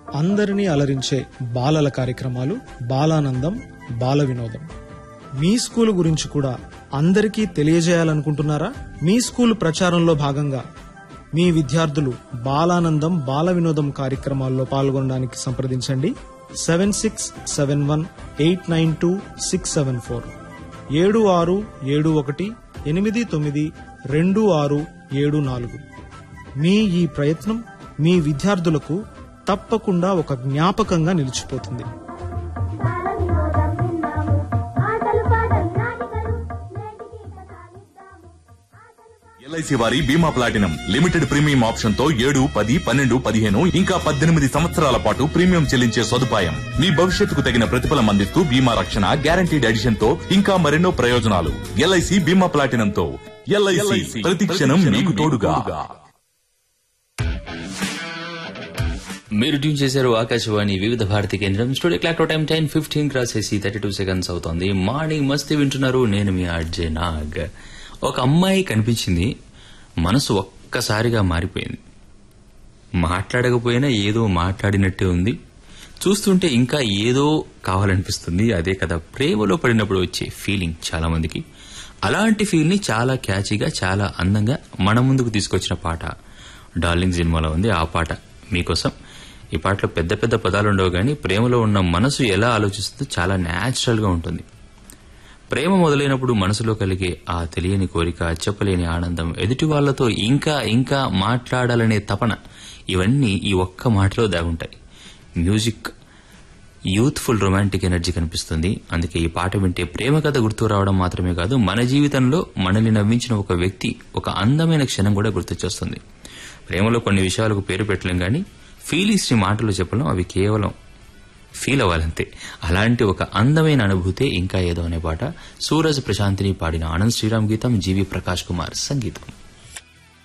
అందరినీ అలరించే బాలల కార్యక్రమాలు బాలానందం బాల వినోదం మీ స్కూల్ గురించి కూడా అందరికీ తెలియజేయాలనుకుంటున్నారా మీ స్కూల్ ప్రచారంలో భాగంగా మీ విద్యార్థులు బాలానందం బాల వినోదం కార్యక్రమాల్లో పాల్గొనడానికి సంప్రదించండి seven six seven one eight nine two six seven four ఏడు ఆరు ఏడు ఒకటి ఎనిమిది తొమ్మిది రెండు ఆరు ఏడు నాలుగు మీ ఈ ప్రయత్నం మీ విద్యార్థులకు తప్పకుండా ఒక జ్ఞాపకంగా నిలిచిపోతుంది బాల వినోదం విన్నాము ఆటలు పాటలు నాటికలు నేటికి సాగిద్దాము ఆటలు ఎల్ఐసి వారి బీమా ప్లాటినం లిమిటెడ్ ప్రీమియం ఆప్షన్ తో ఏడు పది పన్నెండు పదిహేను ఇంకా పద్దెనిమిది సంవత్సరాల పాటు ప్రీమియం చెల్లించే సదుపాయం మీ భవిష్యత్తుకు తగిన ప్రతిఫలం అందిస్తూ బీమా రక్షణ గ్యారంటీడ్ ఎడిషన్ తో ఇంకా మరెన్నో ప్రయోజనాలు ఎల్ఐసి బీమా ప్లాటినం తో ఎల్ఐసి ప్రతి క్షణం మీకు తోడుగా మీరు ట్యూన్ చేశారు ఆకాశవాణి వివిధ భారతి కేంద్రం studio clock time ten fifteen cross చేసి థర్టీ టూ సెకండ్స్ అవుతోంది మార్నింగ్ మస్తీ వింటున్నారు నేను మీ ఆర్జే నాగ్ ఒక అమ్మాయి కనిపించింది మనసు ఒక్కసారిగా మారిపోయింది మాట్లాడకపోయినా ఏదో మాట్లాడినట్టే ఉంది చూస్తుంటే ఇంకా ఏదో కావాలనిపిస్తుంది అదే కదా ప్రేమలో పడినప్పుడు వచ్చే ఫీలింగ్ చాలా మందికి అలాంటి ఫీల్ ని చాలా క్యాచీగా చాలా అందంగా మన ముందుకు తీసుకొచ్చిన పాట డార్లింగ్ సినిమాలో ఉంది ఆ పాట మీకోసం ఈ పాటలో పెద్ద పెద్ద పదాలు ఉండవు కానీ ప్రేమలో ఉన్న మనసు ఎలా ఆలోచిస్తుందో చాలా న్యాచురల్ గా ఉంటుంది ప్రేమ మొదలైనప్పుడు మనసులో కలిగే ఆ తెలియని కోరిక చెప్పలేని ఆనందం ఎదుటి వాళ్లతో ఇంకా ఇంకా మాట్లాడాలనే తపన ఇవన్నీ ఈ ఒక్క మాటలో దాగుంటాయి మ్యూజిక్ యూత్ఫుల్ రొమాంటిక్ ఎనర్జీ కనిపిస్తుంది అందుకే ఈ పాట వింటే ప్రేమ కథ గుర్తు రావడం మాత్రమే కాదు మన జీవితంలో మనల్ని నవ్వించిన ఒక వ్యక్తి ఒక అందమైన క్షణం కూడా గుర్తొచ్చేస్తుంది ప్రేమలో కొన్ని విషయాలకు పేరు పెట్టలేం కానీ ఫీలింగ్స్ ని మాటలు చెప్పడం అవి కేవలం ఫీల్ అవ్వాలంతే అలాంటి ఒక అందమైన అనుభూతే ఇంకా ఏదో అనే పాట సూరజ్ ప్రశాంతిని పాడిన ఆనంద్ శ్రీరామ్ గీతం జీవి ప్రకాష్ కుమార్ సంగీతం